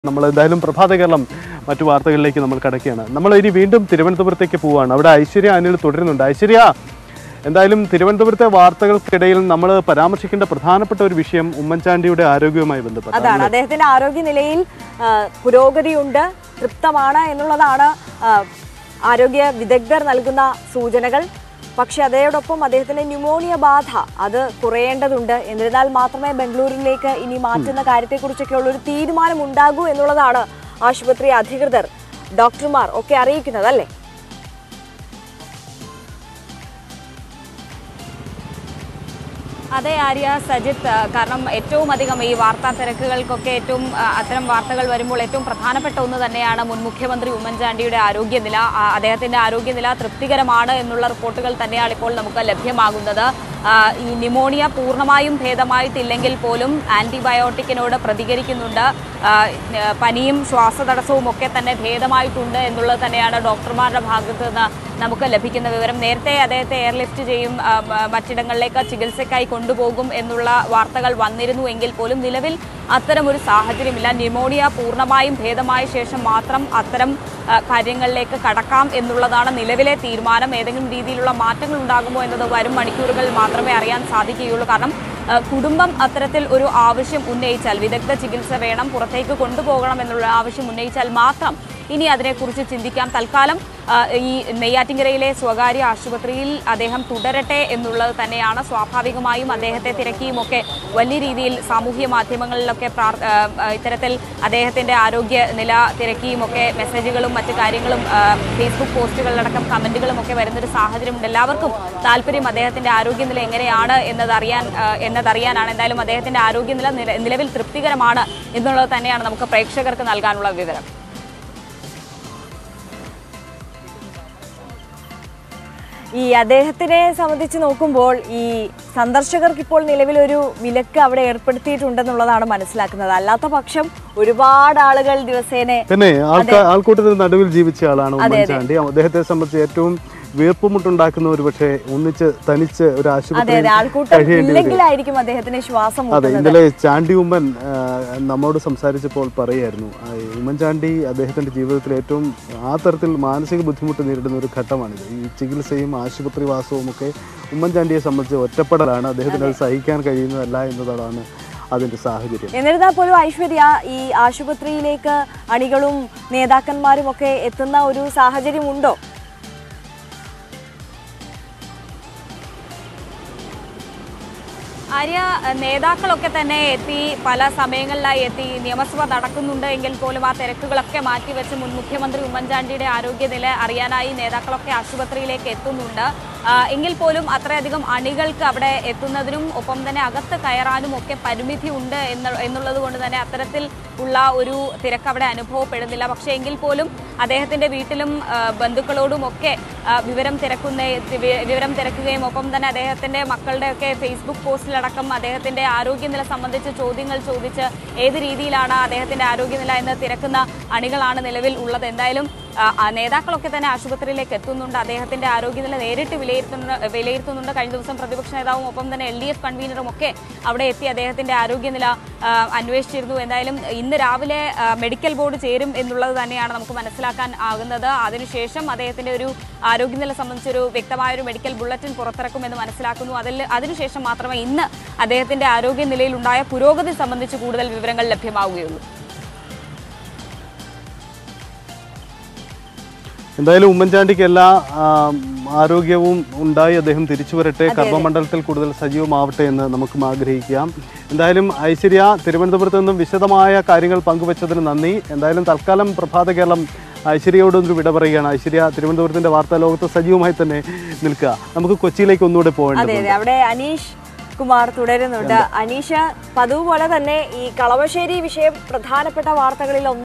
നമ്മൾ എന്തായാലും പ്രഭാത കേരളം മറ്റു വാർത്തകളിലേക്ക് നമ്മൾ കടക്കുകയാണ് നമ്മൾ ഇനി വീണ്ടും തിരുവനന്തപുരത്തേക്ക് പോവുകയാണ് അവിടെ ഐശ്വര്യ അനിൽ തുടരുന്നുണ്ട് ഐശ്വര്യ എന്തായാലും തിരുവനന്തപുരത്തെ വാർത്തകൾക്കിടയിൽ നമ്മൾ പരാമർശിക്കേണ്ട പ്രധാനപ്പെട്ട ഒരു വിഷയം ഉമ്മൻചാണ്ടിയുടെ ആരോഗ്യവുമായി ബന്ധപ്പെട്ട അതാണ് അദ്ദേഹത്തിന്റെ ആരോഗ്യനിലയിൽ ആ, പുരോഗതിയുണ്ട് തൃപ്തമാണ് എന്നുള്ളതാണ് ആ, ആരോഗ്യ വിദഗ്ധർ നൽകുന്ന സൂചനകൾ പക്ഷെ അതോടൊപ്പം അദ്ദേഹത്തിന്റെ ന്യൂമോണിയ ബാധ അത് കുറയേണ്ടതുണ്ട് എന്നിരുന്നാൽ മാത്രമേ ബംഗളൂരുവിലേക്ക് ഇനി മാറ്റുന്ന കാര്യത്തെക്കുറിച്ചൊക്കെയുള്ള ഒരു തീരുമാനം ഉണ്ടാകൂ എന്നുള്ളതാണ് ആശുപത്രി അധികൃതർ ഡോക്ടർമാർ ഒക്കെ അറിയിക്കുന്നത് അല്ലേ അതെ ആര്യ സജിത്ത് ആ, കാരണം ഏറ്റവും അധികം ഈ വാർത്താ തിരക്കുകൾക്കൊക്കെ ഏറ്റവും ആ, അത്തരം വാർത്തകൾ വരുമ്പോൾ ഏറ്റവും പ്രധാനപ്പെട്ട ഒന്ന് തന്നെയാണ് മുൻ മുഖ്യമന്ത്രി ഉമ്മൻചാണ്ടിയുടെ ആരോഗ്യനില ആ, അദ്ദേഹത്തിന്റെ ആരോഗ്യനില തൃപ്തികരമാണ് എന്നുള്ള റിപ്പോർട്ടുകൾ തന്നെയാണ് ഇപ്പോൾ നമുക്ക് ലഭ്യമാകുന്നത് ആ, ഈ ന്യൂമോണിയ പൂർണ്ണമായും ഭേദമായിട്ടില്ലെങ്കിൽ പോലും ആന്റിബയോട്ടിക്കിനോട് പ്രതികരിക്കുന്നുണ്ട് ആ, ന- പനിയും ശ്വാസതടസ്സവും ഒക്കെ തന്നെ ഭേദമായിട്ടുണ്ട് എന്നുള്ളത് തന്നെയാണ് ഡോക്ടർമാരുടെ ഭാഗത്ത് നിന്ന് നമുക്ക് ലഭിക്കുന്ന വിവരം നേരത്തെ അദ്ദേഹത്തെ എയർലിഫ്റ്റ് ചെയ്യും ആ, മ- മറ്റിടങ്ങളിലേക്ക് ചികിത്സയ്ക്കായി കൊണ്ടുപോകും എന്നുള്ള വാർത്തകൾ വന്നിരുന്നു എങ്കിൽ പോലും നിലവിൽ അത്തരം ഒരു സാഹചര്യമില്ല ന്യൂമോണിയ പൂർണ്ണമായും ഭേദമായ ശേഷം മാത്രം അത്തരം ആ, കാര്യങ്ങളിലേക്ക് കടക്കാം എന്നുള്ളതാണ് നിലവിലെ തീരുമാനം ഏതെങ്കിലും രീതിയിലുള്ള മാറ്റങ്ങൾ ഉണ്ടാകുമോ എന്നത് വരും മണിക്കൂറുകളിൽ മാത്രമേ അറിയാൻ സാധിക്കുകയുള്ളൂ കാരണം ആ, കുടുംബം അത്തരത്തിൽ ഒരു ആവശ്യം ഉന്നയിച്ചാൽ വിദഗ്ധ ചികിത്സ വേണം പുറത്തേക്ക് കൊണ്ടുപോകണം എന്നുള്ള ആവശ്യം ഉന്നയിച്ചാൽ മാത്രം ഇനി അതിനെക്കുറിച്ച് ചിന്തിക്കാം തൽക്കാലം ആ, ഈ നെയ്യാറ്റിങ്കരയിലെ സ്വകാര്യ ആശുപത്രിയിൽ അദ്ദേഹം തുടരട്ടെ എന്നുള്ളത് തന്നെയാണ് സ്വാഭാവികമായും അദ്ദേഹത്തെ തിരക്കിയുമൊക്കെ വലിയ രീതിയിൽ സാമൂഹ്യ മാധ്യമങ്ങളിലൊക്കെ പ്രാർ ആ, ആ, ഇത്തരത്തിൽ അദ്ദേഹത്തിൻ്റെ ആരോഗ്യ നില തിരക്കിയുമൊക്കെ മെസ്സേജുകളും മറ്റു കാര്യങ്ങളും ആ, ഫേസ്ബുക്ക് പോസ്റ്റുകളിലടക്കം കമൻറ്റുകളും ഒക്കെ വരുന്നൊരു സാഹചര്യമുണ്ട് എല്ലാവർക്കും താല്പര്യം അദ്ദേഹത്തിൻ്റെ ആരോഗ്യനില എങ്ങനെയാണ് എന്നതറിയാൻ ആ, എന്നതറിയാനാണ് എന്തായാലും അദ്ദേഹത്തിൻ്റെ ആരോഗ്യനില നില- നിലവിൽ തൃപ്തികരമാണ് എന്നുള്ളത് തന്നെയാണ് നമുക്ക് പ്രേക്ഷകർക്ക് നൽകാനുള്ള വിവരം ഈ അദ്ദേഹത്തിനെ സംബന്ധിച്ച് നോക്കുമ്പോൾ ഈ സന്ദർശകർക്ക് ഇപ്പോൾ നിലവിലൊരു വിലക്ക് അവിടെ ഏർപ്പെടുത്തിയിട്ടുണ്ടെന്നുള്ളതാണ് മനസ്സിലാക്കുന്നത് അല്ലാത്ത പക്ഷം ഒരുപാട് ആളുകൾ ദിവസേന പിന്നെ ആൾക്കാർ ആൾക്കൂട്ടത്തിന് നടുവിൽ ജീവിച്ച ആളാണ് ഉമ്മൻചാണ്ടി അദ്ദേഹത്തെ സംബന്ധിച്ച് ഏറ്റവും വീർപ്പുമുട്ടുണ്ടാക്കുന്ന ഒരു പക്ഷേ ഒന്നിച്ച് തനിച്ച് ഒരു അതെ ആശുപത്രി അതെ ആൾക്കൂട്ടം കഴിയേണ്ടി വരും ഇല്ലെങ്കിലായിരിക്കും അദ്ദേഹത്തിന് ശ്വാസം അതെ മുട്ടുന്നത് ഇന്നലെ ചാണ്ടി ഉമ്മൻ ആ, നമ്മോട് സംസാരിച്ചപ്പോൾ പറയായിരുന്നു ആ, ഉമ്മൻചാണ്ടി അദ്ദേഹത്തിന്റെ ജീവിതത്തിൽ ഏറ്റവും ആ തരത്തിൽ മാനസിക ബുദ്ധിമുട്ട് നേരിടുന്ന ഒരു ഘട്ടമാണിത് ഈ ചികിത്സയും ആശുപത്രി വാസവും ഒക്കെ ഉമ്മൻചാണ്ടിയെ സംബന്ധിച്ച് ഒറ്റപ്പെടലാണ് അദ്ദേഹത്തിന് അത് സഹിക്കാൻ കഴിയുന്നതല്ല എന്നതാണ് അതിന്റെ സാഹചര്യം എന്നിരുന്നാൽ പോലും ഐശ്വര്യ ഈ ആശുപത്രിയിലേക്ക് അണികളും നേതാക്കന്മാരും ഒക്കെ എത്തുന്ന ഒരു സാഹചര്യം ഉണ്ടോ ആര്യ നേതാക്കളൊക്കെ തന്നെ എത്തി പല സമയങ്ങളിലായി എത്തി നിയമസഭ നടക്കുന്നുണ്ട് എങ്കിൽ പോലും ആ തിരക്കുകളൊക്കെ മാറ്റിവെച്ച് മുൻ മുഖ്യമന്ത്രി ഉമ്മൻചാണ്ടിയുടെ ആരോഗ്യനില അറിയാനായി നേതാക്കളൊക്കെ ആശുപത്രിയിലേക്ക് എത്തുന്നുണ്ട് ആ, എങ്കിൽ പോലും അത്രയധികം അണികൾക്ക് അവിടെ എത്തുന്നതിനും ഒപ്പം തന്നെ അകത്ത് കയറാനും ഒക്കെ പരിമിതി ഉണ്ട് എന്ന് എന്നുള്ളത് കൊണ്ട് തന്നെ അത്തരത്തിൽ ഉള്ള ഒരു തിരക്ക് അവിടെ അനുഭവപ്പെടുന്നില്ല പക്ഷേ എങ്കിൽ പോലും അദ്ദേഹത്തിന്റെ വീട്ടിലും ആ, ബന്ധുക്കളോടും ഒക്കെ ആ, വിവരം തിരക്കുന്ന വി- വിവരം തിരക്കുകയും ഒപ്പം തന്നെ അദ്ദേഹത്തിന്റെ മക്കളുടെ ഒക്കെ ഫേസ്ബുക്ക് പോസ്റ്റിലടക്കം അദ്ദേഹത്തിന്റെ ആരോഗ്യനില സംബന്ധിച്ച് ചോദ്യങ്ങൾ ചോദിച്ച് ഏത് രീതിയിലാണ് അദ്ദേഹത്തിന്റെ ആരോഗ്യനില എന്ന് തിരക്കുന്ന അണികളാണ് നിലവിൽ ഉള്ളത് എന്തായാലും ആ, ആ നേതാക്കളൊക്കെ തന്നെ ആശുപത്രിയിലേക്ക് എത്തുന്നുണ്ട് അദ്ദേഹത്തിന്റെ ആരോഗ്യനില നേരിട്ട് വിലയിരുത്തുന്ന വിലയിരുത്തുന്നുണ്ട് കഴിഞ്ഞ ദിവസം പ്രതിപക്ഷ നേതാവും ഒപ്പം തന്നെ എൽ ഡി എഫ് കൺവീനറും ഒക്കെ അവിടെ എത്തി അദ്ദേഹത്തിന്റെ ആരോഗ്യനില ആ, അന്വേഷിച്ചിരുന്നു എന്തായാലും ഇന്ന് രാവിലെ ആ, മെഡിക്കൽ ബോർഡ് ചേരും എന്നുള്ളത് തന്നെയാണ് നമുക്ക് മനസ്സിലാക്കാൻ ആകുന്നത് അതിനുശേഷം അദ്ദേഹത്തിന്റെ ഒരു ആരോഗ്യനില സംബന്ധിച്ചൊരു വ്യക്തമായ ഒരു മെഡിക്കൽ ബുള്ളറ്റിൻ പുറത്തിറക്കുമെന്ന് മനസ്സിലാക്കുന്നു അതിൽ അതിനുശേഷം മാത്രമേ ഇന്ന് അദ്ദേഹത്തിന്റെ ആരോഗ്യനിലയിൽ ഉണ്ടായ പുരോഗതി സംബന്ധിച്ച് കൂടുതൽ വിവരങ്ങൾ ലഭ്യമാവുകയുള്ളൂ എന്തായാലും ഉമ്മൻചാണ്ടിക്ക് എല്ലാ ആ, ആരോഗ്യവും ഉണ്ടായി അദ്ദേഹം തിരിച്ചു വരട്ടെ കർമ്മമണ്ഡലത്തിൽ കൂടുതൽ സജീവമാവട്ടെ എന്ന് നമുക്കും ആഗ്രഹിക്കാം എന്തായാലും ഐശ്വര്യ തിരുവനന്തപുരത്ത് നിന്നും വിശദമായ കാര്യങ്ങൾ പങ്കുവച്ചതിന് നന്ദി എന്തായാലും തൽക്കാലം പ്രഭാത കേരളം ഐശ്വര്യയോടൊന്ന് വിട പറയുകയാണ് ഐശ്വര്യ തിരുവനന്തപുരത്തിന്റെ വാർത്താ ലോകത്ത് സജീവമായി തന്നെ നിൽക്കുക നമുക്ക് കൊച്ചിയിലേക്ക് ഒന്നുകൂടെ അതെ പോകേണ്ടത് അതെ അവിടെ അനീഷ് കുമാർ തുടരുന്നുണ്ട് അനീഷ് പതിവ് പോലെ തന്നെ ഈ കളമശ്ശേരി വിഷയം പ്രധാനപ്പെട്ട വാർത്തകളിൽ ഒന്ന്